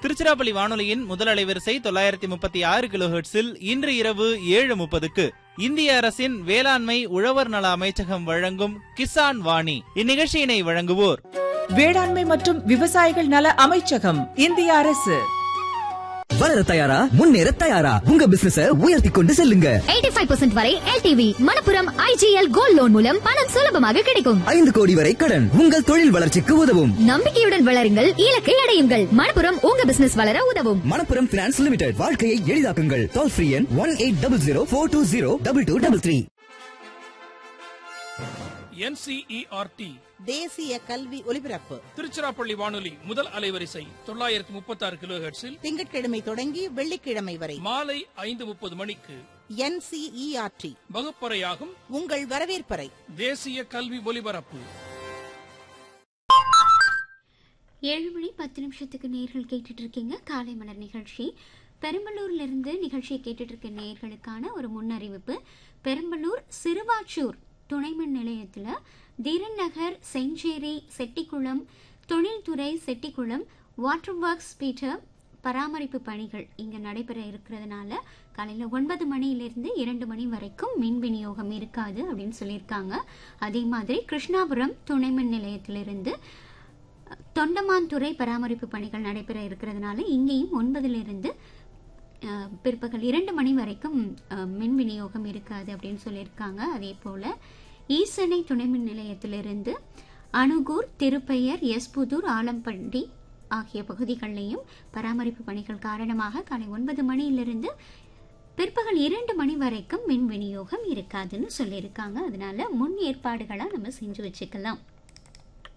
திருச்சிராப்பள்ளி வானொலியின் முதல் அலைவரிசை தொள்ளாயிரத்தி முப்பத்தி ஆறு கிலோஹெர்ட்ஸில் இன்று இரவு ஏழு முப்பதுக்கு இந்திய அரசின் வேளாண்மை உழவர் நல அமைச்சகம் வழங்கும் கிசான் வாணி இந்நிகழ்ச்சியினை வழங்குவோர் வேளாண்மை மற்றும் விவசாயிகள் நல அமைச்சகம் இந்திய அரசு வளர தயாரா முன்னேற தயாரா உங்க பிசினஸ உயர்த்தி கொண்டு செல்லுங்க 85% வரை LTV Manappuram IGL gold loan மூலம் பணம் சுலபமாக கிடைக்கும் ஐந்து கோடி வரை கடன் உங்கள் தொழில் வளர்ச்சிக்கு உதவும் நம்பிக்கையுடன் வளருங்கள் இலக்கை அடையுங்கள் மணப்புரம் உங்க பிசினஸ் வளர உதவும் மணப்புரம் பினான்ஸ் லிமிடெட் வாழ்க்கையை எளிதாக்குங்கள் டோல் ஃப்ரீ எண் one eight double zero four two zero double two double three NCERT தேசிய கல்வி ஒலிபரப்பு திருச்சிராப்பள்ளி வானொலி முதல் அலைவரிசை தொள்ளாயிரத்தி முப்பத்தி ஆறு கிலோ ஹெர்ட்ஸில் திங்கட்கிழமை தொடங்கி வெள்ளிக்கிழமை வரை மாலை ஐந்து முப்பது மணிக்கு என்சிஇஆர்டி வகுப்பறையாகும் உங்கள் வரவேற்பறை தேசிய கல்வி ஒலிபரப்பு ஏழு மணி பத்து நிமிஷத்துக்கு நேர்கள் கேட்டுட்டு இருக்கீங்க காலை மலர் நிகழ்ச்சி பெரம்பலூர்ல இருந்து நிகழ்ச்சியை கேட்டுட்டு இருக்க நேர்களுக்கான ஒரு முன்னறிவிப்பு பெரம்பலூர் சிறுவாச்சூர் துணைமின் நிலையத்துல தீரன் நகர் செஞ்சேரி செட்டிக்குளம் தொழில்துறை செட்டிக்குளம் வாட்டர் ஒர்க்ஸ் பீட்டர் பராமரிப்பு பணிகள் இங்கே நடைபெற இருக்கிறதுனால காலையில் ஒன்பது மணியிலிருந்து இரண்டு மணி வரைக்கும் மின் விநியோகம் இருக்காது அப்படின்னு சொல்லியிருக்காங்க அதே மாதிரி கிருஷ்ணாபுரம் துணைமின் நிலையத்திலிருந்து தொண்டமான்துறை பராமரிப்பு பணிகள் நடைபெற இருக்கிறதுனால இங்கேயும் ஒன்பதிலிருந்து அஹ், பிற்பகல் இரண்டு மணி வரைக்கும் அஹ், மின் விநியோகம் இருக்காது அப்படின்னு சொல்லியிருக்காங்க அதே போல் ஈசனை துணை மின் நிலையத்திலிருந்து அணுகூர் திருப்பெயர் எஸ்புதூர் ஆலம்பட்டி ஆகிய பகுதிகளிலையும் பராமரிப்பு பணிகள் காரணமாக காலை ஒன்பது மணியிலிருந்து பிற்பகல் இரண்டு மணி வரைக்கும் மின் விநியோகம் இருக்காதுன்னு சொல்லியிருக்காங்க அதனால முன் ஏற்பாடுகளாக நம்ம செஞ்சு வச்சுக்கலாம்